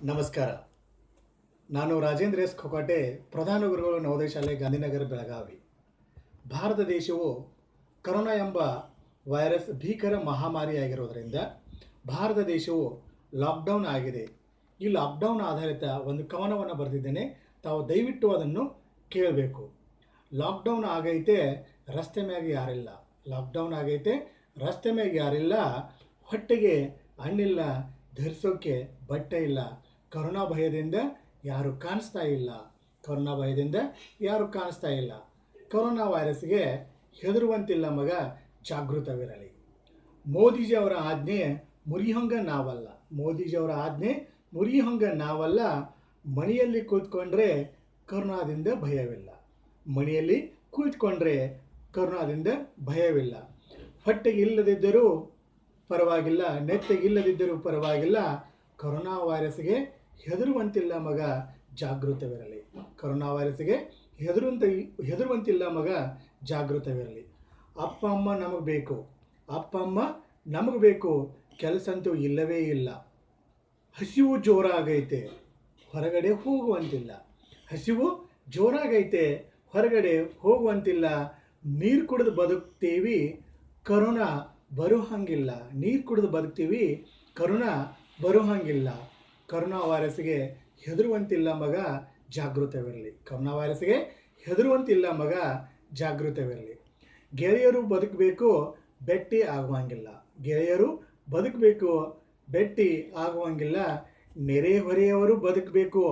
ನಮಸ್ಕಾರ ನಾನು ರಾಜೇಂದ್ರ ಎಸ್ ಖೊಕಾಟೆ ಪ್ರಧಾನ ಗುರುಗಳು ನವೋದಯ ಶಾಲೆ ಗಾಂಧಿನಗರ ಬೆಳಗಾವಿ ಭಾರತ ದೇಶವು ಕರೋನಾ ಎಂಬ ವೈರಸ್ ಭೀಕರ ಮಹಾಮಾರಿಯಾಗಿರೋದರಿಂದ ಭಾರತ ದೇಶವು ಲಾಕ್ಡೌನ್ ಆಗಿದೆ ಈ ಲಾಕ್ಡೌನ್ ಆಧಾರಿತ ಒಂದು ಕವನವನ್ನು ಬರೆದಿದ್ದೇನೆ ತಾವು ದಯವಿಟ್ಟು ಅದನ್ನು ಕೇಳಬೇಕು ಲಾಕ್ಡೌನ್ ಆಗೈತೆ ರಸ್ತೆ ಮ್ಯಾಗ ಯಾರಿಲ್ಲ ಲಾಕ್ಡೌನ್ ಆಗೈತೆ ರಸ್ತೆ ಮ್ಯಾಗ ಯಾರಿಲ್ಲ ಹೊಟ್ಟೆಗೆ ಹಣ್ಣಿಲ್ಲ ಧರಿಸೋಕೆ ಬಟ್ಟೆ ಇಲ್ಲ ಕರೋನಾ ಭಯದಿಂದ ಯಾರು ಕಾಣಿಸ್ತಾ ಇಲ್ಲ ಕರೋನಾ ಭಯದಿಂದ ಯಾರು ಕಾಣಿಸ್ತಾ ಇಲ್ಲ ಕರೋನಾ ವೈರಸ್ಗೆ ಹೆದರುವಂತಿಲ್ಲ ಮಗ ಜಾಗೃತವಿರಲಿ ಮೋದಿಜಿ ಅವರ ಆಜ್ಞೆ ಮುರಿಯೊಂಗ ನಾವಲ್ಲ ಮೋದಿಜಿ ಅವರ ಆಜ್ಞೆ ಮುರಿಯೊಂಗ ನಾವಲ್ಲ ಮನೆಯಲ್ಲಿ ಕೂತ್ಕೊಂಡ್ರೆ ಕರೋನಾದಿಂದ ಭಯವಿಲ್ಲ ಮನೆಯಲ್ಲಿ ಕುಳಿತುಕೊಂಡ್ರೆ ಕರೋನಾದಿಂದ ಭಯವಿಲ್ಲ ಹೊಟ್ಟೆಗೆ ಇಲ್ಲದಿದ್ದರೂ ಪರವಾಗಿಲ್ಲ ನೆತ್ತಿಗೆ ಇಲ್ಲದಿದ್ದರೂ ಪರವಾಗಿಲ್ಲ ಕರೋನಾ ವೈರಸ್ಗೆ ಹೆದರುವಂತಿಲ್ಲ ಮಗ ಜಾಗೃತವಿರಲಿ ಕರೋನಾ ವೈರಸ್ಗೆ ಹೆದರುವಂತ ಹೆದರುವಂತಿಲ್ಲ ಮಗ ಜಾಗೃತವಿರಲಿ ಅಪ್ಪ ಅಮ್ಮ ನಮಗೆ ಬೇಕು ಅಪ್ಪ ಅಮ್ಮ ನಮಗೆ ಬೇಕು ಕೆಲಸ ಅಂತೂ ಇಲ್ಲವೇ ಇಲ್ಲ ಹಸಿವು ಜೋರಾಗೈತೆ ಹೊರಗಡೆ ಹೋಗುವಂತಿಲ್ಲ ಹಸಿವು ಜೋರಾಗೈತೆ ಹೊರಗಡೆ ಹೋಗುವಂತಿಲ್ಲ ನೀರು ಕುಡಿದು ಬದುಕ್ತೀವಿ ಕರೋನಾ ಬರೋ ಹಾಗಿಲ್ಲ ನೀರು ಕುಡಿದು ಬದುಕ್ತೀವಿ ಕರೋನಾ ಬರೋ ಹಾಗಿಲ್ಲ ಕರೋನಾ ವೈರಸ್ಗೆ ಹೆದರುವಂತಿಲ್ಲ ಮಗ ಜಾಗೃತವಿರಲಿ ಕರೋನಾ ವೈರಸ್ಗೆ ಹೆದರುವಂತಿಲ್ಲ ಮಗ ಜಾಗೃತವಿರಲಿ ಗೆಳೆಯರು ಬದುಕಬೇಕು ಬೆಟ್ಟಿ ಆಗುವಂಗಿಲ್ಲ ಗೆಳೆಯರು ಬದುಕಬೇಕು ಬೆಟ್ಟಿ ಆಗುವಂಗಿಲ್ಲ ನೆರೆಹೊರೆಯವರು ಬದುಕಬೇಕು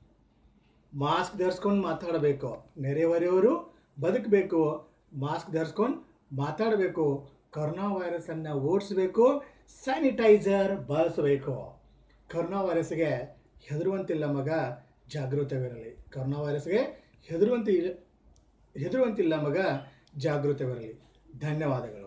ಮಾಸ್ಕ್ ಧರಿಸ್ಕೊಂಡು ಮಾತಾಡಬೇಕು ನೆರೆಹೊರೆಯವರು ಬದುಕಬೇಕು ಮಾಸ್ಕ್ ಧರಿಸ್ಕೊಂಡು ಮಾತಾಡಬೇಕು ಕರೋನಾ ವೈರಸನ್ನು ಓಡಿಸ್ಬೇಕು ಸ್ಯಾನಿಟೈಸರ್ ಬಳಸಬೇಕು ಕರೋನಾ ವೈರಸ್ಗೆ ಹೆದರುವಂತಿಲ್ಲ ಮಗ ಜಾಗೃತವಿರಲಿ ಕರೋನಾ ವೈರಸ್ಗೆ ಹೆದರುವಂತಿ ಹೆದರುವಂತಿಲ್ಲ ಮಗ ಜಾಗೃತವಿರಲಿ ಧನ್ಯವಾದಗಳು